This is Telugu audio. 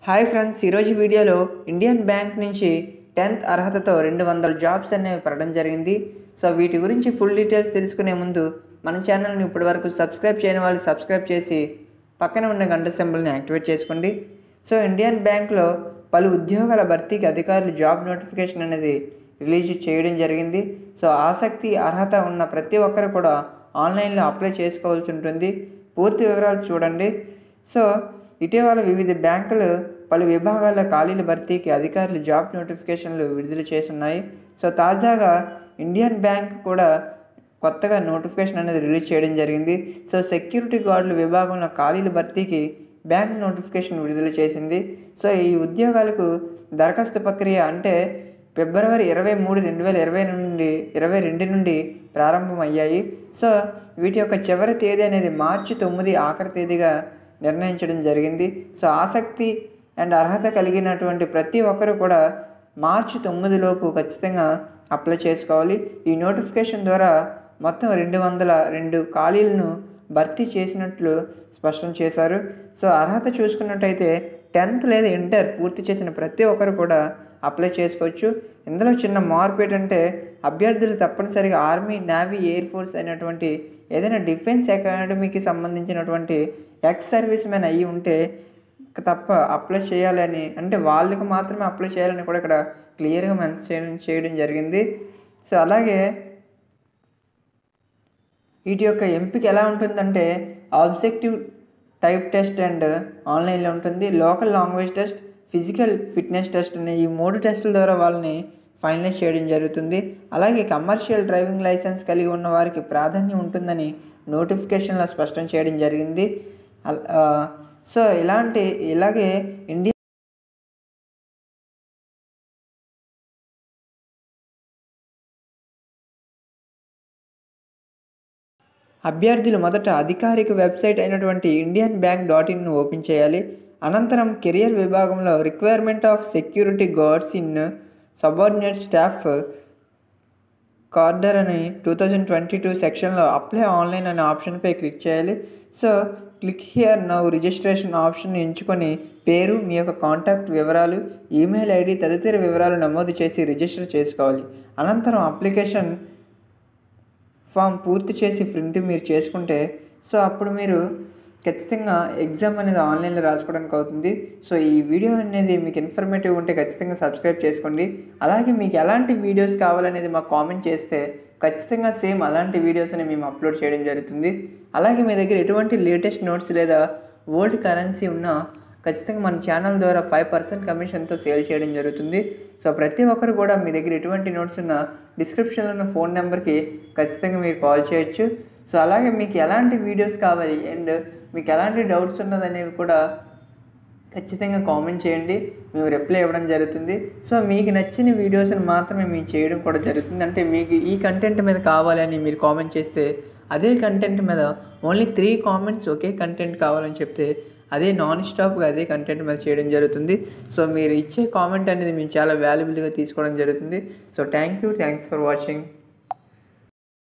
హాయ్ ఫ్రెండ్స్ ఈరోజు వీడియోలో ఇండియన్ బ్యాంక్ నుంచి టెన్త్ అర్హతతో రెండు వందల జాబ్స్ అనేవి పడడం జరిగింది సో వీటి గురించి ఫుల్ డీటెయిల్స్ తెలుసుకునే ముందు మన ఛానల్ని ఇప్పటివరకు సబ్స్క్రైబ్ చేయని వాళ్ళు సబ్స్క్రైబ్ చేసి పక్కన ఉన్న గంట సింబల్ని యాక్టివేట్ చేసుకోండి సో ఇండియన్ బ్యాంక్లో పలు ఉద్యోగాల భర్తీకి అధికారులు జాబ్ నోటిఫికేషన్ అనేది రిలీజ్ చేయడం జరిగింది సో ఆసక్తి అర్హత ఉన్న ప్రతి ఒక్కరు కూడా ఆన్లైన్లో అప్లై చేసుకోవాల్సి ఉంటుంది పూర్తి వివరాలు చూడండి సో ఇటీవల వివిధ బ్యాంకులు పలు విభాగాల ఖాళీల భర్తీకి అధికారులు జాబ్ నోటిఫికేషన్లు విడుదల చేస్తున్నాయి సో తాజాగా ఇండియన్ బ్యాంక్ కూడా కొత్తగా నోటిఫికేషన్ అనేది రిలీజ్ చేయడం జరిగింది సో సెక్యూరిటీ గార్డుల విభాగంలో ఖాళీల భర్తీకి బ్యాంక్ నోటిఫికేషన్ విడుదల చేసింది సో ఈ ఉద్యోగాలకు దరఖాస్తు ప్రక్రియ అంటే ఫిబ్రవరి ఇరవై మూడు రెండు వేల ఇరవై నుండి ఇరవై రెండు నుండి ప్రారంభమయ్యాయి సో వీటి యొక్క చివరి తేదీ అనేది మార్చి తొమ్మిది ఆఖరి తేదీగా నిర్ణయించడం జరిగింది సో ఆసక్తి అండ్ అర్హత కలిగినటువంటి ప్రతి ఒక్కరు కూడా మార్చి తొమ్మిది లోపు ఖచ్చితంగా అప్లై చేసుకోవాలి ఈ నోటిఫికేషన్ ద్వారా మొత్తం రెండు వందల రెండు ఖాళీలను భర్తీ చేసినట్లు స్పష్టం చేశారు సో అర్హత చూసుకున్నట్టయితే టెన్త్ లేదా ఇంటర్ పూర్తి చేసిన ప్రతి ఒక్కరు కూడా అప్లై చేసుకోవచ్చు ఇందులో చిన్న మార్పు ఏంటంటే అభ్యర్థులు తప్పనిసరిగా ఆర్మీ నేవీ ఎయిర్ ఫోర్స్ అయినటువంటి ఏదైనా డిఫెన్స్ అకాడమీకి సంబంధించినటువంటి ఎక్స్ సర్వీస్ మ్యాన్ అయ్యి ఉంటే తప్ప అప్లై చేయాలని అంటే వాళ్ళకి మాత్రమే అప్లై చేయాలని కూడా ఇక్కడ క్లియర్గా మెన్షన్ చేయడం చేయడం జరిగింది సో అలాగే వీటి యొక్క ఎంపిక ఎలా ఉంటుందంటే ఆబ్జెక్టివ్ టైప్ టెస్ట్ అండ్ ఆన్లైన్లో ఉంటుంది local language test physical fitness test అనే ఈ మూడు టెస్టుల ద్వారా వాళ్ళని ఫైనలైజ్ చేయడం జరుగుతుంది అలాగే కమర్షియల్ డ్రైవింగ్ లైసెన్స్ కలిగి ఉన్న వారికి ప్రాధాన్యం ఉంటుందని నోటిఫికేషన్లో స్పష్టం చేయడం జరిగింది అల- ఆ, సో ఇలాంటి ఇలాగే ఇండియా అభ్యర్థులు మొదట అధికారిక వెబ్సైట్ అయినటువంటి ఇండియన్ బ్యాంక్ డాట్ ఇన్ను ఓపెన్ చేయాలి అనంతరం కెరియర్ విభాగంలో requirement of security guards in subordinate staff cadre అని టూ థౌజండ్ ట్వంటీ టూ సెక్షన్లో అప్లై ఆన్లైన్ అనే ఆప్షన్పై క్లిక్ చేయాలి so click here now registration option ఎంచుకొని పేరు మీ యొక్క కాంటాక్ట్ వివరాలు ఈమెయిల్ ఐడి తదితర వివరాలు నమోదు చేసి రిజిస్టర్ చేసుకోవాలి అనంతరం అప్లికేషన్ ఫామ్ పూర్తి చేసి ప్రింట్ మీరు చేసుకుంటే సో అప్పుడు మీరు ఖచ్చితంగా ఎగ్జామ్ అనేది ఆన్లైన్లో రాసుకోవడానికి అవుతుంది సో ఈ వీడియో అనేది మీకు ఇన్ఫర్మేటివ్ ఉంటే ఖచ్చితంగా సబ్స్క్రైబ్ చేసుకోండి అలాగే మీకు ఎలాంటి వీడియోస్ కావాలనేది మాకు కామెంట్ చేస్తే ఖచ్చితంగా సేమ్ అలాంటి వీడియోస్ని మేము అప్లోడ్ చేయడం జరుగుతుంది అలాగే మీ దగ్గర ఎటువంటి లేటెస్ట్ నోట్స్ లేదా ఓల్డ్ కరెన్సీ ఉన్నా ఖచ్చితంగా మన ఛానల్ ద్వారా ఫైవ్ పర్సెంట్ కమిషన్తో సేల్ చేయడం జరుగుతుంది సో ప్రతి ఒక్కరు కూడా మీ దగ్గర ఎటువంటి నోట్స్ ఉన్న డిస్క్రిప్షన్లో ఉన్న ఫోన్ నెంబర్కి ఖచ్చితంగా మీరు కాల్ చేయొచ్చు సో అలాగే మీకు ఎలాంటి వీడియోస్ కావాలి అండ్ మీకు ఎలాంటి డౌట్స్ ఉన్నదనేవి కూడా ఖచ్చితంగా కామెంట్ చేయండి మేము రిప్లై ఇవ్వడం జరుగుతుంది సో మీకు నచ్చిన వీడియోస్ని మాత్రమే మేము చేయడం కూడా జరుగుతుంది అంటే మీకు ఈ కంటెంట్ మీద కావాలని మీరు కామెంట్ చేస్తే అదే కంటెంట్ మీద ఓన్లీ త్రీ కామెంట్స్ ఒకే కంటెంట్ కావాలని చెప్తే అదే నాన్ స్టాప్గా అదే కంటెంట్ మీద చేయడం జరుగుతుంది సో మీరు ఇచ్చే కామెంట్ అనేది మేము చాలా వాల్యుబుల్గా తీసుకోవడం జరుగుతుంది so thank you thanks for watching